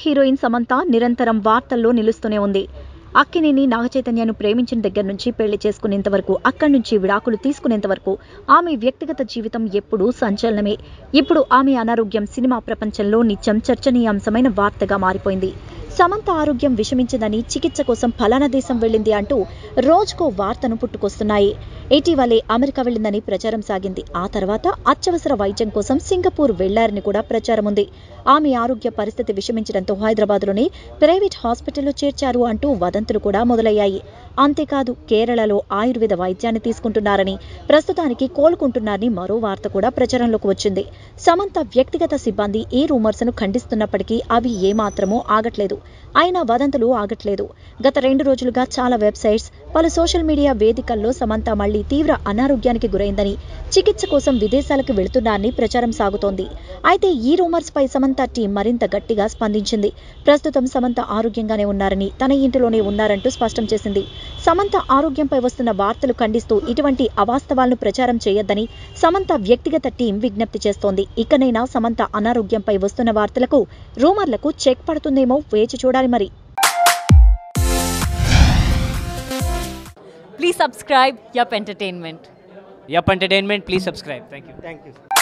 Heroine Samantha నిరంతరం వార్తల్లో నిలుస్తూనే ఉంది అక్కినేని నాగచైతన్యను ప్రేమించిన దగ్గర నుంచి పెళ్లి చేసుకునేంత వరకు అక్కడి నుంచి విడాకులు తీసుకునేంత వరకు ఆమె వ్యక్తిగత జీవితం ఎప్పుడూ సంచలనమే ఇప్పుడు ఆమె అనారోగ్యం సినిమా ప్రపంచంలో నిత్యం చర్చనీయాంశమైన వార్తగా మారిపోయింది సమంత ఆరోగ్యం విషమించిందని చికిత్స కోసం ఫలానా దేశం వెళ్ళింది అంటూ రోజుకో వార్తను పుట్టుకొస్తున్నాయి ఇటీవలే అమెరికా వెళ్ళిందని ప్రచారం సాగింది ఆ తర్వాత అత్యవసర వైద్యం కోసం సింగపూర్ వెళ్లారని కూడా ప్రచారం ఉంది ఆమె ఆరోగ్య పరిస్థితి విషమించడంతో హైదరాబాద్లోని ప్రైవేట్ హాస్పిటల్లో చేర్చారు అంటూ వదంతులు కూడా మొదలయ్యాయి అంతేకాదు కేరళలో ఆయుర్వేద వైద్యాన్ని తీసుకుంటున్నారని ప్రస్తుతానికి కోలుకుంటున్నారని మరో వార్త కూడా ప్రచారంలోకి వచ్చింది సమంత వ్యక్తిగత సిబ్బంది ఈ రూమర్స్ ను ఖండిస్తున్నప్పటికీ అవి ఏమాత్రమూ ఆగట్లేదు అయినా వదంతులు ఆగట్లేదు గత రెండు రోజులుగా చాలా వెబ్సైట్స్ పలు సోషల్ మీడియా వేదికల్లో సమంత మళ్లీ తీవ్ర అనారోగ్యానికి గురైందని చికిత్స కోసం విదేశాలకు వెళుతున్నారని ప్రచారం సాగుతోంది అయితే ఈ రూమర్స్ పై సమంత టీం మరింత గట్టిగా స్పందించింది ప్రస్తుతం సమంత ఆరోగ్యంగానే ఉన్నారని తన ఇంటిలోనే ఉన్నారంటూ స్పష్టం చేసింది సమంత ఆరోగ్యంపై వస్తున్న వార్తలు ఖండిస్తూ ఇటువంటి అవాస్తవాలను ప్రచారం చేయొద్దని సమంత వ్యక్తిగత టీం విజ్ఞప్తి చేస్తోంది ఇకనైనా సమంత అనారోగ్యంపై వస్తున్న వార్తలకు రూమర్లకు చెక్ పడుతుందేమో వేచి చూడాలి మరి Please subscribe Yup Entertainment. Yup Entertainment, please subscribe. Thank you. Thank you.